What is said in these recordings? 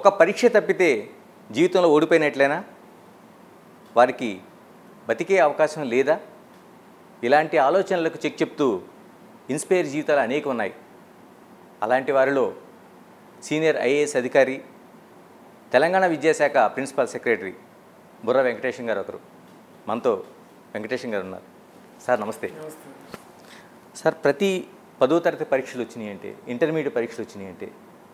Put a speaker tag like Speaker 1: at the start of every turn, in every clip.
Speaker 1: ఒక్క పరీక్ష తప్పితే జీవితంలో ఓడిపోయినట్లేనా వారికి బతికే అవకాశం లేదా ఇలాంటి ఆలోచనలకు చెక్ చెప్తూ ఇన్స్పైర్ జీవితాలు అనేక ఉన్నాయి అలాంటి వారిలో సీనియర్ ఐఏఎస్ అధికారి తెలంగాణ విద్యాశాఖ ప్రిన్సిపల్ సెక్రటరీ బుర్ర వెంకటేశం గారు ఒకరు మనతో వెంకటేశం గారు ఉన్నారు సార్ నమస్తే సార్ ప్రతి పదో తరగతి పరీక్షలు వచ్చినాయి అంటే ఇంటర్మీడియట్ పరీక్షలు వచ్చినాయి అంటే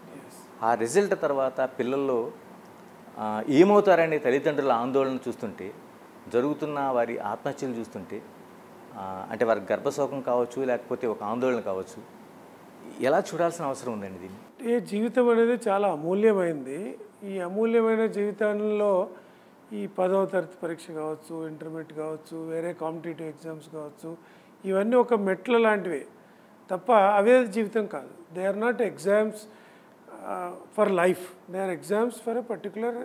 Speaker 1: ఆ రిజల్ట్ తర్వాత పిల్లల్లో ఆ, ఏమవుతారనే తల్లిదండ్రుల ఆందోళన చూస్తుంటే జరుగుతున్న వారి ఆత్మహత్యలు చూస్తుంటే ఆ, అంటే వారి గర్భశోకం కావచ్చు లేకపోతే ఒక ఆందోళన కావచ్చు ఎలా చూడాల్సిన అవసరం ఉందండి దీన్ని
Speaker 2: ఏ జీవితం అనేది చాలా అమూల్యమైంది ఈ అమూల్యమైన జీవితంలో ఈ పదవ తరగతి పరీక్ష కావచ్చు ఇంటర్మీడియట్ కావచ్చు వేరే కాంపిటేటివ్ ఎగ్జామ్స్ కావచ్చు ఇవన్నీ ఒక మెట్ల లాంటివి తప్ప అవే జీవితం కాదు they are not exams for life they are exams for a particular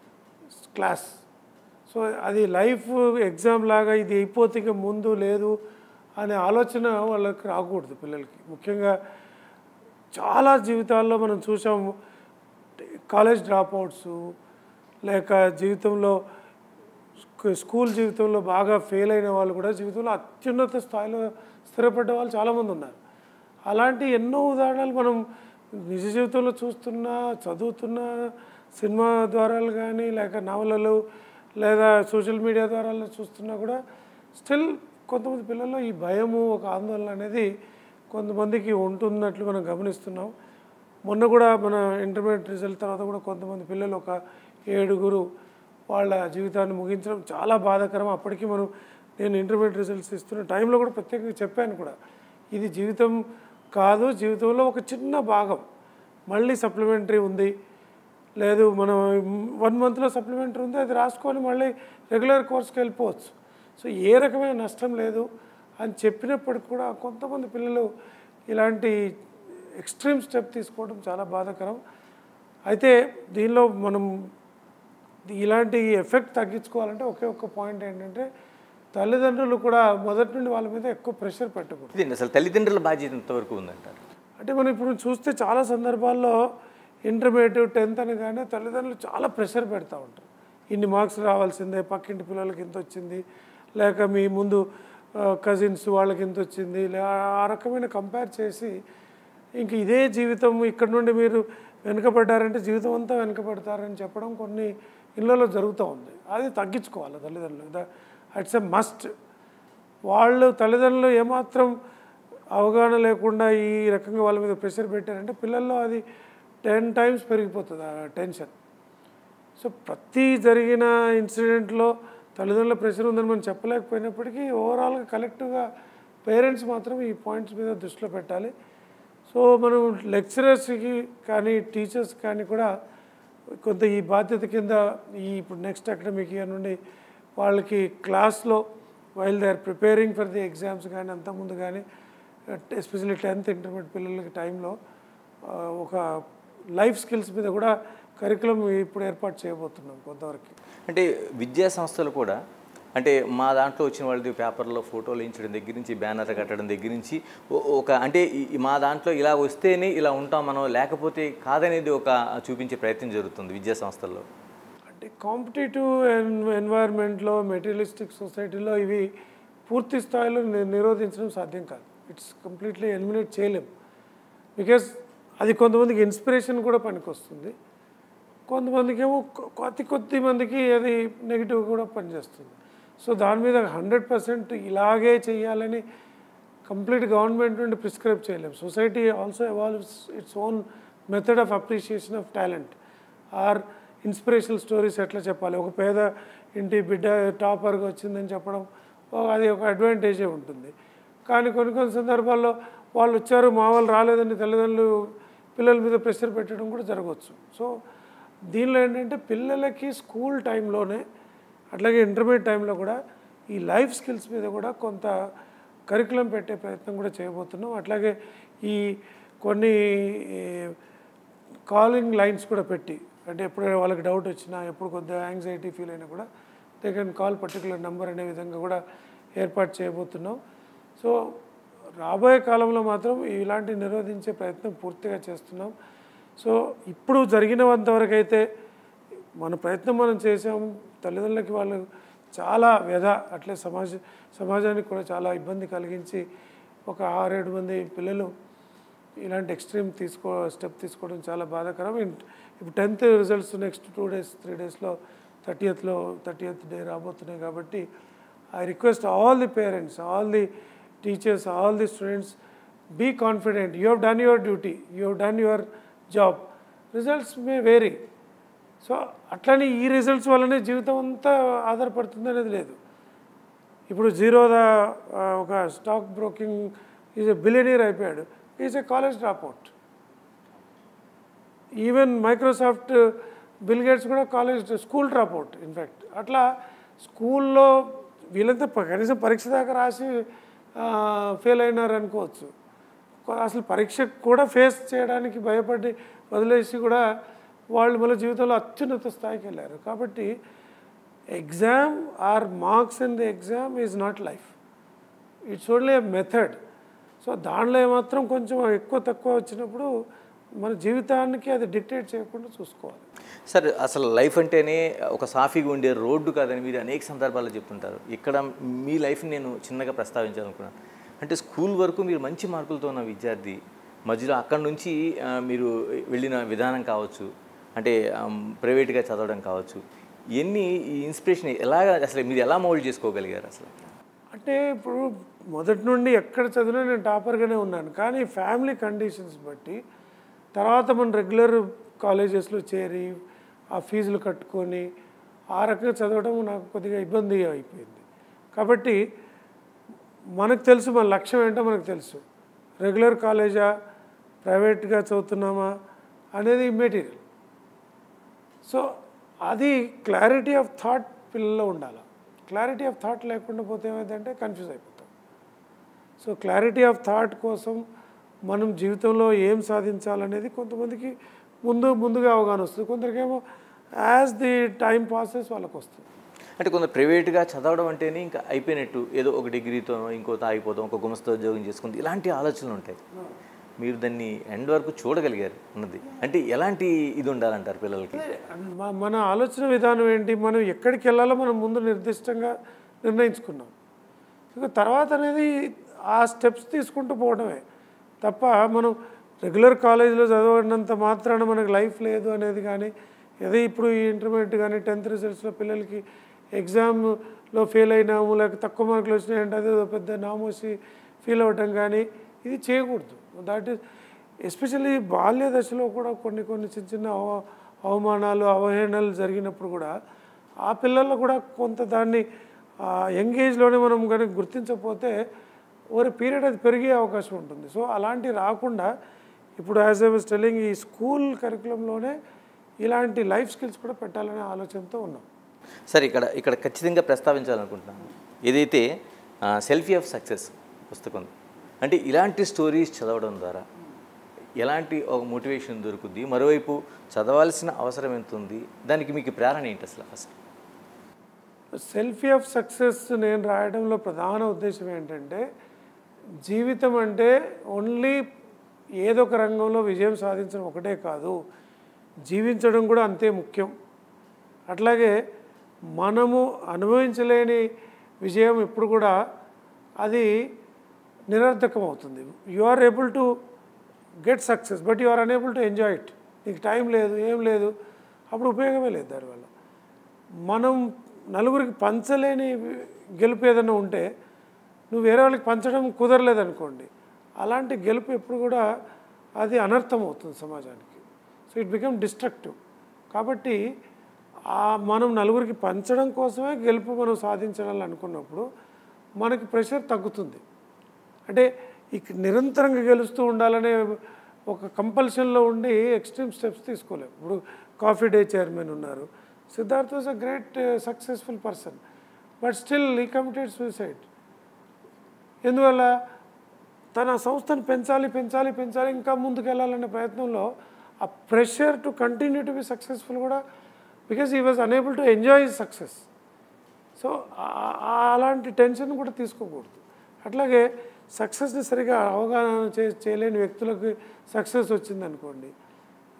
Speaker 2: class so అది లైఫ్ ఎగ్జామ్ లాగా ఇది అయిపోతే ఇక ముందు లేదు అనే ఆలోచన వాళ్ళకి రాకూడదు పిల్లలకి ముఖ్యంగా చాలా జీవితాల్లో మనం చూసాము కాలేజ్ డ్రాప్ అవుట్స్ లేక జీవితంలో స్కూ- స్కూల్ జీవితంలో బాగా ఫెయిల్ అయిన వాళ్ళు కూడా జీవితంలో అత్యున్నత స్థాయిలో స్థిరపడ్డ వాళ్ళు చాలామంది ఉన్నారు అలాంటి ఎన్నో ఉదాహరణలు మనం నిజ జీవితంలో చూస్తున్నా చదువుతున్నా సినిమా ద్వారాలు కానీ లేక నవలలు లేదా సోషల్ మీడియా ద్వారా చూస్తున్నా కూడా స్టిల్ కొంతమంది పిల్లల్లో ఈ భయము ఒక ఆందోళన అనేది కొంతమందికి ఉంటున్నట్లు మనం గమనిస్తున్నాం మొన్న కూడా మన ఇంటర్మీడియట్ రిజల్ట్ తర్వాత కూడా కొంతమంది పిల్లలు ఒక ఏడుగురు వాళ్ళ జీవితాన్ని ముగించడం చాలా బాధాకరం అప్పటికి మనం నేను ఇంటర్మీడియట్ రిజల్ట్స్ ఇస్తున్న టైంలో కూడా ప్రత్యేకంగా చెప్పాను కూడా ఇది జీవితం కాదు జీవితంలో ఒక చిన్న భాగం మళ్ళీ సప్లిమెంటరీ ఉంది లేదు మనం వన్ మంత్లో సప్లిమెంటరీ ఉంది అది రాసుకొని మళ్ళీ రెగ్యులర్ కోర్స్కి వెళ్ళిపోవచ్చు సో ఏ రకమైన నష్టం లేదు అని చెప్పినప్పటికి కూడా కొంతమంది పిల్లలు ఇలాంటి ఎక్స్ట్రీమ్ స్టెప్ తీసుకోవడం చాలా బాధాకరం అయితే దీనిలో మనం ఇలాంటి ఎఫెక్ట్ తగ్గించుకోవాలంటే ఒకే ఒక్క పాయింట్ ఏంటంటే తల్లిదండ్రులు కూడా మొదటి నుండి వాళ్ళ మీద ఎక్కువ ప్రెషర్ పెట్టకూడదు
Speaker 1: ఇదండి అసలు తల్లిదండ్రుల బాధ్యత ఎంతవరకు ఉందంటారు
Speaker 2: అంటే మనం ఇప్పుడు చూస్తే చాలా సందర్భాల్లో ఇంటర్మీడియట్ టెన్త్ అని కానీ తల్లిదండ్రులు చాలా ప్రెషర్ పెడతా ఉంటారు ఇన్ని మార్క్స్ రావాల్సిందే పక్కింటి పిల్లలకి ఇంత వచ్చింది లేక మీ ముందు కజిన్స్ వాళ్ళకి ఇంత వచ్చింది లే ఆ రకమైన కంపేర్ చేసి ఇంక ఇదే జీవితం ఇక్కడ నుండి మీరు వెనుకబడ్డారంటే జీవితం అంతా వెనుకబడతారని చెప్పడం కొన్ని ఇళ్ళలో జరుగుతూ ఉంది అది తగ్గించుకోవాలి తల్లిదండ్రులు ఇట్స్ ఎ మస్ట్ వాళ్ళు తల్లిదండ్రులు ఏమాత్రం అవగాహన లేకుండా ఈ రకంగా వాళ్ళ మీద ప్రెషర్ పెట్టారంటే పిల్లల్లో అది టెన్ టైమ్స్ పెరిగిపోతుంది ఆ టెన్షన్ సో ప్రతి జరిగిన ఇన్సిడెంట్లో తల్లిదండ్రుల ప్రెషర్ ఉందని మనం చెప్పలేకపోయినప్పటికీ ఓవరాల్గా కలెక్టివ్గా పేరెంట్స్ మాత్రం ఈ పాయింట్స్ మీద దృష్టిలో పెట్టాలి సో మనం లెక్చరర్స్కి కానీ టీచర్స్ కానీ కూడా కొంత ఈ బాధ్యత కింద ఈ ఇప్పుడు నెక్స్ట్ అకాడమిక్ ఇయర్ నుండి వాళ్ళకి క్లాస్లో while they are preparing for the exams కానీ అంతకుముందు కానీ ఎస్పెషల్లీ టెన్త్ ఇంటర్మీడియట్ పిల్లలకి టైంలో ఆ, ఒక లైఫ్ స్కిల్స్ మీద కూడా కరికులం ఇప్పుడు ఏర్పాటు చేయబోతున్నాం కొంతవరకు
Speaker 1: అంటే విద్యా సంస్థలు కూడా అంటే మా దాంట్లో వచ్చిన వాళ్ళది పేపర్లో ఫోటోలు వేయించడం దగ్గర నుంచి బ్యానర్ కట్టడం దగ్గర నుంచి ఓ- ఒక అంటే ఈ- ఈ మా దాంట్లో ఇలా వస్తేనే ఇలా ఉంటాం మనం లేకపోతే కాదనేది ఒక చూపించే ప్రయత్నం జరుగుతుంది విద్యా సంస్థల్లో
Speaker 2: అంటే కాంపిటేటివ్ ఎన్ ఎన్వైర్న్మెంట్లో మెటీరియలిస్టిక్ సొసైటీలో ఇవి పూర్తి స్థాయిలో ని- నిరోధించడం సాధ్యం కాదు ఇట్స్ కంప్లీట్లీ ఎలిమినేట్ చేయలేం బికాస్ అది కొంతమందికి ఇన్స్పిరేషన్ కూడా పనికొస్తుంది కొంతమందికి ఏమో కొ- అతి కొద్ది మందికి అది నెగిటివ్ కూడా పనిచేస్తుంది సో దాని మీద హండ్రెడ్ పర్సెంట్ ఇలాగే చేయాలని కంప్లీట్ గవర్నమెంట్ నుండి ప్రిస్క్రైబ్ చేయలేము society also evolves its own method of appreciation of talent or inspirational stories ఎట్లా చెప్పాలి ఒక పేద ఇంటి బిడ్డ టాపర్గా వచ్చిందని చెప్పడం ఓ- అది ఒక అడ్వాంటేజే ఉంటుంది కానీ కొన్ని కొన్ని సందర్భాల్లో వాళ్ళు వచ్చారు మా వాళ్ళు రాలేదని తల్లిదండ్రులు పిల్లల మీద ప్రెషర్ పెట్టడం కూడా జరగవచ్చు సో దీనిలో ఏంటంటే పిల్లలకి స్కూల్ టైంలోనే అట్లాగే ఇంటర్మీడియట్ టైంలో కూడా ఈ లైఫ్ స్కిల్స్ మీద కూడా కొంత కరికులం పెట్టే ప్రయత్నం కూడా చేయబోతున్నాం అట్లాగే ఈ కొన్ని కాలింగ్ లైన్స్ కూడా పెట్టి అంటే ఎప్పుడు వాళ్ళకి డౌట్ వచ్చినా ఎప్పుడు కొద్దిగా యాంగ్జైటీ ఫీల్ అయినా కూడా they can call particular number అనే విధంగా కూడా ఏర్పాటు చేయబోతున్నాం సో రాబోయే కాలంలో మాత్రం ఇలాంటి నిరోధించే ప్రయత్నం పూర్తిగా చేస్తున్నాం సో ఇప్పుడు జరిగినంతవరకు అయితే మన ప్రయత్నం మనం చేసాం తల్లిదండ్రులకి వాళ్ళు చాలా వ్యధ అట్లే సమాజ సమాజానికి కూడా చాలా ఇబ్బంది కలిగించి ఒక ఆరేడు మంది పిల్లలు ఇలాంటి ఎక్స్ట్రీమ్ తీసుకో స్టెప్ తీసుకోవడం చాలా బాధాకరం ఇన్- ఇప్పుడు tenth results next two days three డేస్లో థర్టీయత్లో థర్టీయత్ డే రాబోతున్నాయి కాబట్టి I request all the parents all the teachers all the students be confident you have done your duty you have done your job results may vary so అట్లని ఈ results వల్లనే జీవితం అంతా ఆధారపడుతుంది అనేది లేదు ఇప్పుడు జీరోదా ఆ, ఒక stock broking is a billionaire అయిపోయాడు is a college drop out even Microsoft Bill Gates కూడా college school drop out in fact అట్లా స్కూల్లో వీళ్ళంతా ప- కనీసం పరీక్ష దాకా రాసి ఫెయిల్ అయినారు అనుకోవచ్చు కొ- అసలు పరీక్ష కూడా ఫేస్ చేయడానికి భయపడి వదిలేసి కూడా వాళ్ళు మళ్ళీ జీవితంలో అత్యున్నత స్థాయికి వెళ్ళారు కాబట్టి exam or marks in the exam is not life it's only a method so దానిలో ఏమాత్రం కొంచెం ఎక్కువ తక్కువ వచ్చినప్పుడు మన జీవితానికి అది డిక్టేట్ చేయకుండా చూసుకోవాలి
Speaker 1: సార్ అసలు లైఫ్ అంటేనే ఒక సాఫీగా ఉండే రోడ్డు కాదని మీరు అనేక సందర్భాల్లో చెప్తుంటారు ఇక్కడ మీ లైఫ్ని నేను చిన్నగా ప్రస్తావించాలనుకున్నాను అంటే స్కూల్ వరకు మీరు మంచి మార్కులతో ఉన్న విద్యార్థి మధ్యలో అక్కడి నుంచి ఆ, మీరు వెళ్ళిన విధానం కావచ్చు అంటే ప్రైవేట్గా చదవడం కావచ్చు ఇవన్నీ ఈ ఇన్స్పిరేషన్ ఎలాగ అసలు మీరు ఎలా మోల్డ్ చేసుకోగలిగారు అసలు
Speaker 2: అంటే ఇప్పుడు మొదటి నుండి ఎక్కడ చదివినా నేను టాపర్గానే ఉన్నాను కానీ ఫ్యామిలీ కండిషన్స్ బట్టి తర్వాత మనం రెగ్యులర్ కాలేజెస్లో చేరి ఆ ఫీజులు కట్టుకొని ఆ రకంగా చదవడం నాకు కొద్దిగా ఇబ్బంది అయిపోయింది కాబట్టి మనకు తెలుసు మన లక్ష్యం ఏంటో మనకు తెలుసు రెగ్యులర్ కాలేజా ప్రైవేట్గా చదువుతున్నామా అనేది మెటీరియల్ సో అది క్లారిటీ ఆఫ్ థాట్ పిల్లల్లో ఉండాలి క్లారిటీ ఆఫ్ థాట్ లేకుండా పోతే ఏమైందంటే కన్ఫ్యూజ్ అయిపోతాం సో క్లారిటీ ఆఫ్ థాట్ కోసం మనం జీవితంలో ఏం సాధించాలనేది కొంతమందికి ముందు ముందుగా అవగాహన వస్తుంది కొందరికేమో యాజ్ ది టైం పాసెస్ వాళ్ళకి వస్తుంది
Speaker 1: అంటే కొందరు ప్రైవేట్గా చదవడం అంటేనే ఇంకా అయిపోయినట్టు ఏదో ఒక డిగ్రీతోనో ఇంకోతో ఆగిపోతాం ఒక గుమస్తా ఉద్యోగం చేసుకుంది ఇలాంటి ఆలోచనలు ఉంటాయి మీరు దాన్ని ఎండ్ వరకు చూడగలిగారు ఉన్నది అంటే ఎలాంటి ఇది ఉండాలంటారు పిల్లలకి
Speaker 2: అండ్ మ- మన ఆలోచన విధానం ఏంటి మనం ఎక్కడికి వెళ్ళాలో మనం ముందు నిర్దిష్టంగా నిర్ణయించుకున్నాం ఇక తర్వాత అనేది ఆ స్టెప్స్ తీసుకుంటూ పోవడమే తప్ప మనం రెగ్యులర్ కాలేజీలో చదవడినంత మాత్రాన మనకు లైఫ్ లేదు అనేది కానీ ఏదో ఇప్పుడు ఈ ఇంటర్మీడియట్ కానీ టెన్త్ రిజల్ట్స్లో పిల్లలకి ఎగ్జామ్లో ఫెయిల్ అయినాము లేక తక్కువ మార్కులు వచ్చినాయంటే అదే పెద్ద నామోసి ఫీల్ అవ్వటం కానీ ఇది చేయకూడదు దాట్ ఈస్ ఎస్పెషల్లీ బాల్య దశలో కూడా కొన్ని కొన్ని చిన్న చిన్న అవ అవమానాలు అవహేళనలు జరిగినప్పుడు కూడా ఆ పిల్లల్లో కూడా కొంత దాన్ని యంగ్ ఏజ్లోనే మనం కనుక గుర్తించకపోతే ఓవర్ పీరియడ్ అది పెరిగే అవకాశం ఉంటుంది సో అలాంటివి రాకుండా ఇప్పుడు యాజ్ ఐ వాజ్ టెలింగ్ ఈ స్కూల్ కరికులంలోనే ఇలాంటి లైఫ్ స్కిల్స్ కూడా పెట్టాలనే ఆలోచనతో ఉన్నాం
Speaker 1: సరే ఇక్కడ ఇక్కడ ఖచ్చితంగా ప్రస్తావించాలనుకుంటున్నాను ఏదైతే సెల్ఫీ ఆఫ్ సక్సెస్ పుస్తకం అంటే ఇలాంటి స్టోరీస్ చదవడం ద్వారా ఎలాంటి ఒక మోటివేషన్ దొరుకుద్ది మరోవైపు చదవాల్సిన అవసరం ఎంత ఉంది దానికి మీకు ప్రేరణ ఏంటి అసలు అసలు
Speaker 2: సెల్ఫీ ఆఫ్ సక్సెస్ నేను రాయడంలో ప్రధాన ఉద్దేశం ఏంటంటే జీవితం అంటే ఓన్లీ ఏదో ఒక రంగంలో విజయం సాధించడం ఒకటే కాదు జీవించడం కూడా అంతే ముఖ్యం అట్లాగే మనము అనుభవించలేని విజయం ఎప్పుడు కూడా అది నిరర్థకం అవుతుంది you are able to get success but you are unable to enjoy it నీకు టైం లేదు ఏం లేదు అప్పుడు ఉపయోగమే లేదు దానివల్ల మనం నలుగురికి పంచలేని గెలుపు ఏదైనా ఉంటే నువ్వు వేరే వాళ్ళకి పంచడం కుదరలేదనుకోండి అలాంటి గెలుపు ఎప్పుడు కూడా అది అనర్థం అవుతుంది సమాజానికి సో ఇట్ బికమ్ డిస్ట్రక్టివ్ కాబట్టి ఆ మనం నలుగురికి పంచడం కోసమే గెలుపు మనం సాధించాలని అనుకున్నప్పుడు మనకి ప్రెషర్ తగ్గుతుంది అంటే ఇక నిరంతరంగా గెలుస్తూ ఉండాలనే ఒక కంపల్షన్లో ఉండి ఎక్స్ట్రీమ్ స్టెప్స్ తీసుకోలేము ఇప్పుడు కాఫీ డే చైర్మన్ ఉన్నారు Siddharth was a great successful person but still he committed suicide ఎందువల్ల తన సంస్థను పెంచాలి పెంచాలి పెంచాలి ఇంకా ముందుకు వెళ్ళాలనే ప్రయత్నంలో ఆ pressure to continue to be successful కూడా because he was unable to enjoy success so ఆ- ఆ- అలాంటి టెన్షన్ కూడా తీసుకోకూడదు అట్లాగే సక్సెస్ని సరిగా అవగాహన చే చేయలేని వ్యక్తులకు సక్సెస్ వచ్చిందనుకోండి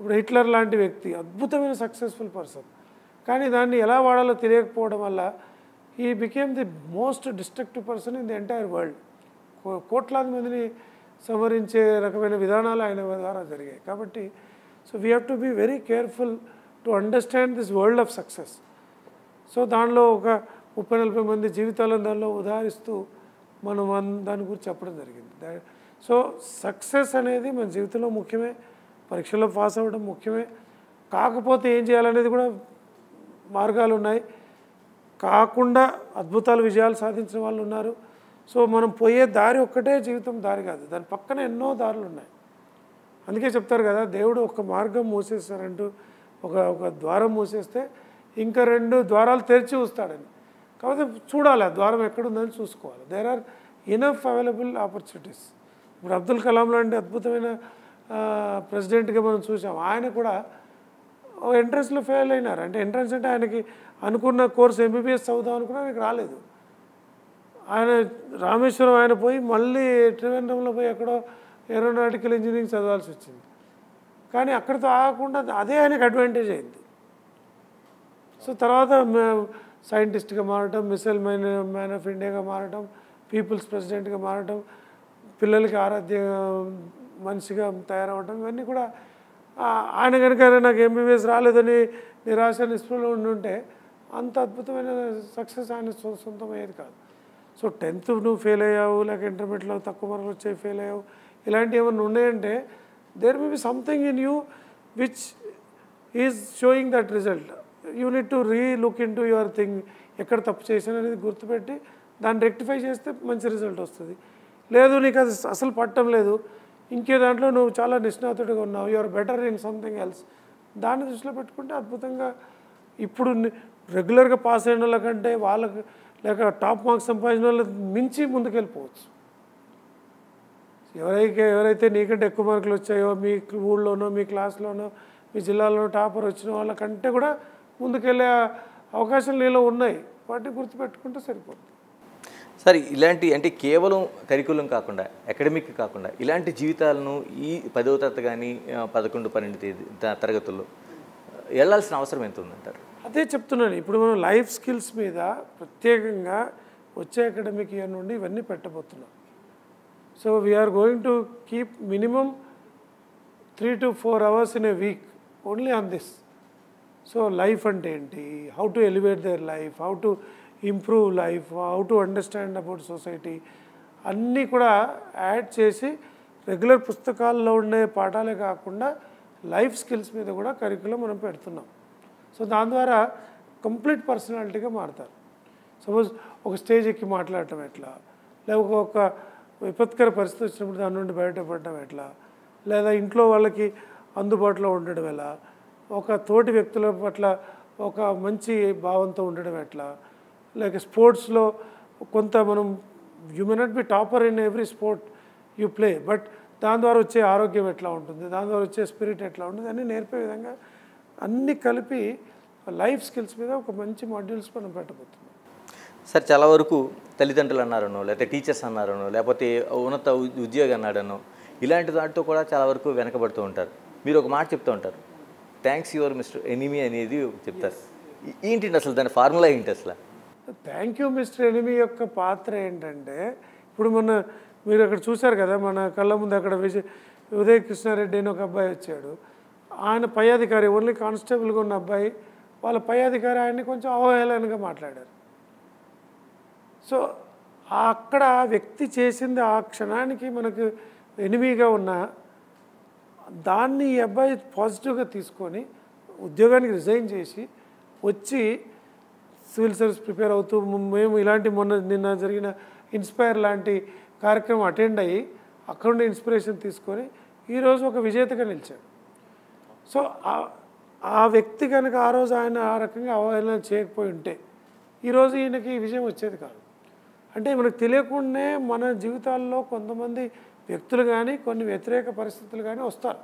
Speaker 2: ఇప్పుడు హిట్లర్ లాంటి వ్యక్తి అద్భుతమైన సక్సెస్ఫుల్ పర్సన్ కానీ దాన్ని ఎలా వాడాలో తెలియకపోవడం వల్ల he became the most destructive person in the entire world కోట్లాది మందిని సంహరించే రకమైన విధానాలు ఆయన ద్వారా జరిగాయి కాబట్టి so we have to be very careful to understand this world of success so దానిలో ఒక ముప్పై నలభై మంది జీవితాలను దానిలో ఉదాహరిస్తూ మనం అన్- దాని గురించి చెప్పడం జరిగింది దా- సో సక్సెస్ అనేది మన జీవితంలో ముఖ్యమే పరీక్షల్లో పాస్ అవ్వడం ముఖ్యమే కాకపోతే ఏం చేయాలనేది కూడా మార్గాలు ఉన్నాయి కాకుండా అద్భుతాలు విజయాలు సాధించిన వాళ్ళు ఉన్నారు సో మనం పోయే దారి ఒక్కటే జీవితం దారి కాదు దాని పక్కన ఎన్నో దారులు ఉన్నాయి అందుకే చెప్తారు కదా దేవుడు ఒక మార్గం మూసేస్తారంటూ ఒక ఒక ద్వారం మూసేస్తే ఇంకా రెండు ద్వారాలు తెరిచి ఉంస్తాడని కాకపోతే చూడాలి ఆ ద్వారం ఎక్కడుందని చూసుకోవాలి there are enough available opportunities ఇప్పుడు అబ్దుల్ కలాం లాంటి అద్భుతమైన ప్రెసిడెంట్గా మనం చూసాం ఆయన కూడా ఎంట్రన్స్లో ఫెయిల్ అయినారు అంటే ఎంట్రన్స్ అంటే ఆయనకి అనుకున్న కోర్స్ ఎంబీబీఎస్ చదువుదాం అనుకున్నా ఆయనకి రాలేదు ఆయన రామేశ్వరం ఆయన పోయి మళ్ళీ త్రివేంద్రంలో పోయి ఎక్కడో ఏరోనాటికల్ ఇంజనీరింగ్ చదవాల్సి వచ్చింది కానీ అక్కడితో ఆగకుండా అదే ఆయనకు అడ్వాంటేజ్ అయింది సో తర్వాత సైంటిస్ట్గా మారటం మిసైల్ మ్యాన్ మ్యాన్ ఆఫ్ ఇండియాగా మారటం పీపుల్స్ ప్రెసిడెంట్గా మారటం పిల్లలకి ఆరాధ్య మనిషిగా తయారవటం ఇవన్నీ కూడా ఆ, ఆయన కనుక నాకు ఎంబీబీఎస్ రాలేదని నిరాశ నిస్పృహలో ఉండి ఉంటే అంత అద్భుతమైన సక్సెస్ ఆయన సొ- సొంతం అయ్యేది కాదు సో టెన్త్ నువ్వు ఫెయిల్ అయ్యావు లేక ఇంటర్మీడియట్లో తక్కువ మార్కులు వచ్చాయి ఫెయిల్ అయ్యావు ఇలాంటివి ఏమైనా ఉన్నాయంటే there may be something in you which is showing that result you need to relook into your thing ఎక్కడ తప్పు చేశాను అనేది గుర్తుపెట్టి దాన్ని రెక్టిఫై చేస్తే మంచి రిజల్ట్ వస్తుంది లేదు నీకు అది అసలు పట్టడం లేదు ఇంకే దాంట్లో నువ్వు చాలా నిష్ణాతుడిగా ఉన్నావు you are better in something else దాన్ని దృష్టిలో పెట్టుకుంటే అద్భుతంగా ఇప్పుడు ని- రెగ్యులర్గా పాస్ అయిన వాళ్ళ కంటే వాళ్ళకి లేక టాప్ మార్క్స్ సంపాదించిన వాళ్ళకి మించి ముందుకెళ్ళిపోవచ్చు ఎవరైతే ఎవరైతే నీకంటే ఎక్కువ మార్కులు వచ్చాయో మీ ఊళ్ళోనో మీ క్లాస్లోనో మీ జిల్లాలో టాపర్ వచ్చిన వాళ్ళకంటే కూడా ముందుకెళ్ళే అవకాశాలు నీలో ఉన్నాయి వాటిని గుర్తుపెట్టుకుంటే సరిపోతుంది
Speaker 1: సార్ ఇలాంటి అంటే కేవలం కరికులం కాకుండా అకాడమిక్ కాకుండా ఇలాంటి జీవితాలను ఈ పదవ తరగతి కానీ ఆ, పదకొండు పన్నెండు తేదీ త- తరగతుల్లో వెళ్ళాల్సిన అవసరం ఎంత ఉందంటారు
Speaker 2: అదే చెప్తున్నాను ఇప్పుడు మనం లైఫ్ స్కిల్స్ మీద ప్రత్యేకంగా వచ్చే అకాడమిక్ ఇయర్ నుండి ఇవన్నీ పెట్టబోతున్నాం so we are going to keep minimum three to four hours in a week only on this so life అంటే ఏంటి how to elevate their life how to improve life how to understand about society అన్నీ కూడా add చేసి regular పుస్తకాల్లో ఉండే పాఠాలే కాకుండా life skills మీద కూడా కరికులం మనం పెడుతున్నాం సో దాని ద్వారా కంప్లీట్ పర్సనాలిటీగా మారుతారు సపోజ్ ఒక స్టేజ్ ఎక్కి మాట్లాడటం ఎట్లా లేక ఒక విపత్కర పరిస్థితి వచ్చినప్పుడు దాని నుండి బయటపడటం ఎట్లా లేదా ఇంట్లో వాళ్ళకి అందుబాటులో ఉండడం ఎలా ఒక తోటి వ్యక్తుల పట్ల ఒక మంచి భావంతో ఉండడం ఎట్లా లేక స్పోర్ట్స్లో కొంత మనం you may not be topper in every sport you play but దాని ద్వారా వచ్చే ఆరోగ్యం ఎట్లా ఉంటుంది దాని ద్వారా వచ్చే స్పిరిట్ ఎట్లా ఉంటుంది అన్నీ నేర్పే విధంగా అన్నీ కలిపి లైఫ్ స్కిల్స్ మీద ఒక మంచి మాడ్యూల్స్ మనం పెట్టబోతున్నాం
Speaker 1: సార్ చాలా వరకు తల్లిదండ్రులు అన్నారనో లేకపోతే టీచర్స్ అన్నారనో లేకపోతే ఉన్నత ఉ- ఉద్యోగి అన్నాడనో ఇలాంటి దాంట్లో కూడా చాలా వరకు వెనకబడుతూ ఉంటారు మీరు ఒక మాట చెప్తూ ఉంటారు థ్యాంక్స్ యువర్ మిస్టర్ ఎనిమీ అనేది చెప్తారు ఈ- ఏంటండి అసలు దాని ఫార్ములా ఏంటి అసలు
Speaker 2: థ్యాంక్ యూ మిస్టర్ ఎనిమి యొక్క పాత్ర ఏంటంటే ఇప్పుడు మన మీరు అక్కడ చూశారు కదా మన కళ్ళ ముందు అక్కడ విజయ్ ఉదయ్ కృష్ణారెడ్డి అని ఒక అబ్బాయి వచ్చాడు ఆయన పై అధికారి ఓన్లీ కానిస్టేబుల్గా ఉన్న అబ్బాయి వాళ్ళ పై అధికారి ఆయన్ని కొంచెం అవహేళనగా మాట్లాడారు సో ఆ అక్కడ ఆ వ్యక్తి చేసింది ఆ క్షణానికి మనకు ఎనిమిగా ఉన్న దాన్ని ఈ అబ్బాయి పాజిటివ్గా తీసుకొని ఉద్యోగానికి రిజైన్ చేసి వచ్చి సివిల్ సర్వీస్ ప్రిపేర్ అవుతూ మ- మేము ఇలాంటి మొన్న నిన్న జరిగిన ఇన్స్పైర్ లాంటి కార్యక్రమం అటెండ్ అయ్యి అక్కడ నుండి ఇన్స్పిరేషన్ తీసుకొని ఈరోజు ఒక విజేతగా నిలిచాడు సో ఆ- ఆ వ్యక్తి కనుక ఆ రోజు ఆయన ఆ రకంగా అవహేళన చేయకపోయి ఉంటే ఈరోజు ఈయనకి ఈ విజయం వచ్చేది కాదు అంటే మనకు తెలియకుండానే మన జీవితాల్లో కొంతమంది వ్యక్తులు కానీ కొన్ని వ్యతిరేక పరిస్థితులు కానీ వస్తారు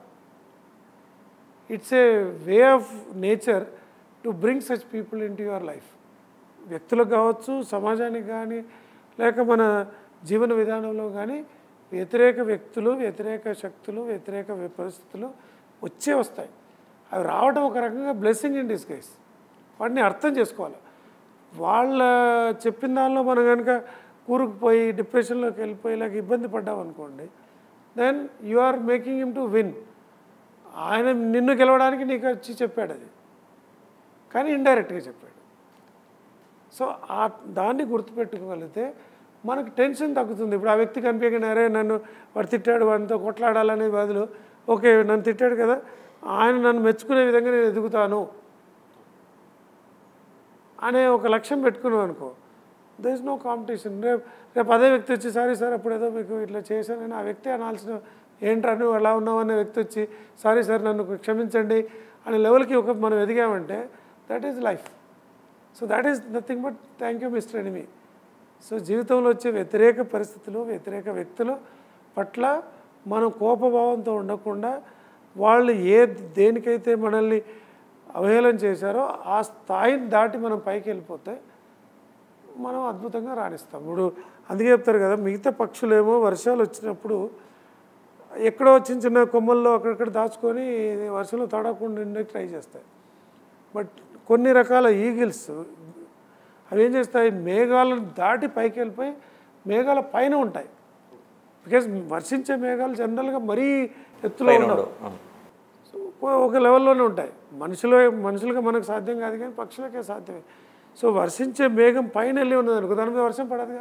Speaker 2: it's a way of nature to bring such people into your life వ్యక్తులకు కావచ్చు సమాజానికి కానీ లేక మన జీవన విధానంలో కానీ వ్యతిరేక వ్యక్తులు వ్యతిరేక శక్తులు వ్యతిరేక వి- పరిస్థితులు వచ్చే వస్తాయి అవి రావడం ఒక రకంగా బ్లెస్సింగ్ ఇన్ డిస్గైస్ వాటిని అర్థం చేసుకోవాలి వాళ్ళ చెప్పిన దానిలో మనం కనుక కూరుకుపోయి డిప్రెషన్లోకి వెళ్ళిపోయేలాగా ఇబ్బంది పడ్డాం అనుకోండి then you are making him to win ఆయన నిన్ను గెలవడానికి నీకు వచ్చి చెప్పాడు అది కానీ ఇండైరెక్ట్గా చెప్పాడు సో ఆ దాన్ని గుర్తుపెట్టుకోగలిగితే మనకు టెన్షన్ తగ్గుతుంది ఇప్పుడు ఆ వ్యక్తి కనిపించగానే అరే నన్ను వాడు తిట్టాడు వాడితో కొట్లాడాలనే బదులు ఓకే నన్ను తిట్టాడు కదా ఆయన నన్ను మెచ్చుకునే విధంగా నేను ఎదుగుతాను అనే ఒక లక్ష్యం పెట్టుకున్నాం అనుకో దర్ ఇస్ నో కాంపిటీషన్ రేపు రేపు అదే వ్యక్తి వచ్చి సారీ సార్ అప్పుడు ఏదో మీకు ఇట్లా చేశానని ఆ వ్యక్తి అనాల్సిన ఏంట్రా నువ్వు అలా ఉన్నావు అనే వ్యక్తి వచ్చి సారీ సార్ నన్ను క్షమించండి అనే లెవెల్కి ఒక మనం ఎదిగామంటే that is life so that is nothing but thank you mister enemy so జీవితంలో వచ్చే వ్యతిరేక పరిస్థితులు వ్యతిరేక వ్యక్తుల పట్ల మనం కోపభావంతో ఉండకుండా వాళ్ళు ఏ దేనికైతే మనల్ని అవహేళన చేశారో ఆ స్థాయిని దాటి మనం పైకి వెళ్ళిపోతే మనం అద్భుతంగా రాణిస్తాం ఇప్పుడు అందుకే చెప్తారు కదా మిగతా పక్షులేమో వర్షాలు వచ్చినప్పుడు ఎక్కడో చిన్న చిన్న కొమ్మల్లో అక్కడక్కడ దాచుకొని వర్షంలో తడవకుండా ఉండేకి ట్రై చేస్తాయి బట్ కొన్ని రకాల ఈగిల్స్ అవి ఏం చేస్తాయి మేఘాలను దాటి పైకి వెళ్ళిపోయి మేఘాల పైన ఉంటాయి బికాజ్ వర్షించే మేఘాలు జనరల్గా మరీ ఎత్తులో
Speaker 1: పైన
Speaker 2: ఉండవు
Speaker 1: ఉండవు. అవును.
Speaker 2: సో ఒక- ఒక లెవెల్లోనే ఉంటాయి మనుషులు మనుషులుగా మనకు సాధ్యం కాదు కానీ పక్షులకే సాధ్యమే సో వర్షించే మేఘం పైన వెళ్ళి ఉన్నది అనుకో దాని మీద వర్షం పడదుగా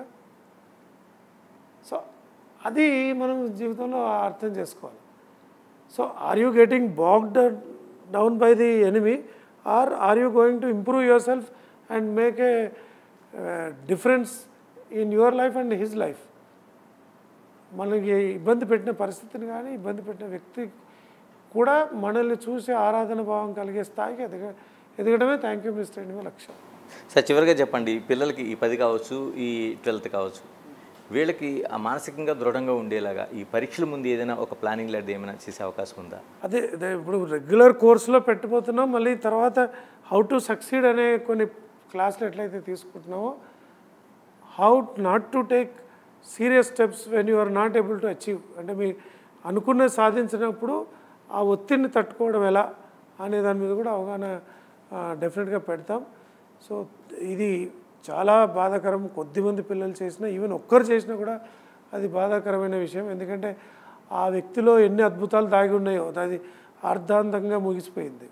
Speaker 2: సో అది మనం జీవితంలో అర్థం చేసుకోవాలి so are you getting backed down by the enemy or are you going to improve yourself and make a difference in your life and his life మనకి ఇబ్బంది పెట్టిన పరిస్థితిని కానీ ఇబ్బంది పెట్టిన వ్యక్తి కూడా మనల్ని చూసి ఆరాధన భావం కలిగే స్థాయికి ఎదగ ఎదగడమే థ్యాంక్ యూ మిస్టర్ ఎనిమీ లక్ష్యం
Speaker 1: సార్ చివరిగా చెప్పండి పిల్లలకి ఈ పది కావచ్చు ఈ ట్వెల్త్ కావచ్చు వీళ్ళకి ఆ మానసికంగా దృఢంగా ఉండేలాగా ఈ పరీక్షల ముందు ఏదైనా ఒక ప్లానింగ్ లాంటిది ఏమైనా చేసే అవకాశం ఉందా
Speaker 2: అదే అదే ఇప్పుడు రెగ్యులర్ కోర్సులో పెట్టిపోతున్నాం మళ్ళీ తర్వాత హౌ టు సక్సీడ్ అనే కొన్ని క్లాసులు ఎట్లయితే తీసుకుంటున్నామో how not to take serious steps when you are not able to achieve అంటే మీ అనుకున్నది సాధించినప్పుడు ఆ ఒత్తిడిని తట్టుకోవడం ఎలా అనే దాని మీద కూడా అవగాహన డెఫినెట్గా పెడతాం సో ఇది చాలా బాధాకరం కొద్దిమంది పిల్లలు చేసినా ఈవెన్ ఒక్కరు చేసినా కూడా అది బాధాకరమైన విషయం ఎందుకంటే ఆ వ్యక్తిలో ఎన్ని అద్భుతాలు దాగి ఉన్నాయో అది అర్ధాంతంగా ముగిసిపోయింది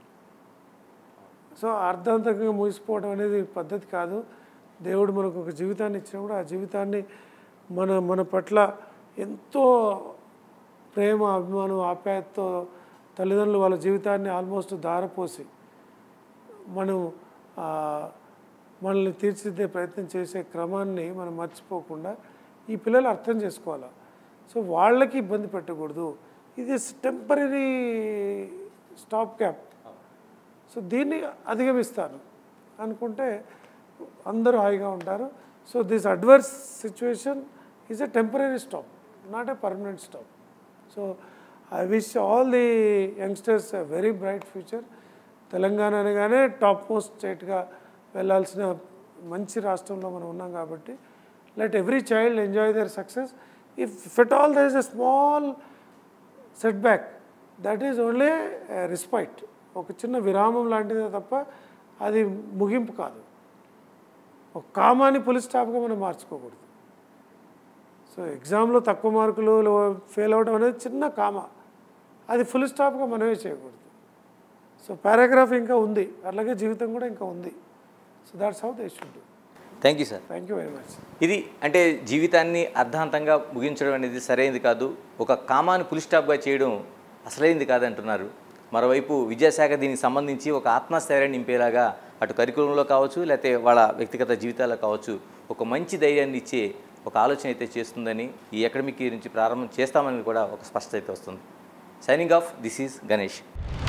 Speaker 2: సో అర్ధాంతకంగా ముగిసిపోవడం అనేది పద్ధతి కాదు దేవుడు మనకు ఒక జీవితాన్ని ఇచ్చినప్పుడు ఆ జీవితాన్ని మన మన పట్ల ఎంతో ప్రేమ అభిమానం ఆప్యాయతతో తల్లిదండ్రులు వాళ్ళ జీవితాన్ని ఆల్మోస్ట్ దారపోసి మనం ఆ, మనల్ని తీర్చిదిద్దే ప్రయత్నం చేసే క్రమాన్ని మనం మర్చిపోకుండా ఈ పిల్లలు అర్థం చేసుకోవాలి సో వాళ్ళకి ఇబ్బంది పెట్టకూడదు ఇది టెంపరీ స్టాప్ క్యాప్ సో దీన్ని అధిగమిస్తాను అనుకుంటే అందరూ హాయిగా ఉంటారు so this adverse situation is a temporary stop not a permanent stop so I wish all the youngsters a very bright future Telangana అనగానే టాప్ మోస్ట్ స్టేట్గా వెళ్ళాల్సిన మంచి రాష్ట్రంలో మనం ఉన్నాం కాబట్టి let every child enjoy their success if at all there is a small setback that is only respite ఒక చిన్న విరామం లాంటిదే తప్ప అది ముగింపు కాదు ఒక కామాని పులి స్టాప్గా మనం మార్చుకోకూడదు సో ఎగ్జామ్లో తక్కువ మార్కులు ఫెయిల్ అవ్వడం అనేది చిన్న కామ అది ఫుల్ స్టాప్గా మనమే చేయకూడదు సో పారాగ్రాఫ్ ఇంకా ఉంది అలాగే జీవితం కూడా ఇంకా ఉంది so that's how they should
Speaker 1: thank you sir
Speaker 2: thank you very much
Speaker 1: ఇది అంటే జీవితాన్ని అర్ధాంతంగా ముగించడం అనేది సరైనది కాదు ఒక కామాన్ని పులి స్టాప్గా చేయడం అసలైంది కాదంటున్నారు మరోవైపు విద్యాశాఖ దీనికి సంబంధించి ఒక ఆత్మస్థైర్యాన్ని నింపేలాగా అటు కరికులంలో కావచ్చు లేకపోతే వాళ్ళ వ్యక్తిగత జీవితాల్లో కావచ్చు ఒక మంచి ధైర్యాన్ని ఇచ్చే ఒక ఆలోచన అయితే చేస్తుందని ఈ అకాడమిక్ ఇయర్ నుంచి ప్రారంభం చేస్తామని కూడా ఒక స్పష్టత అయితే వస్తుంది signing off this is Ganesh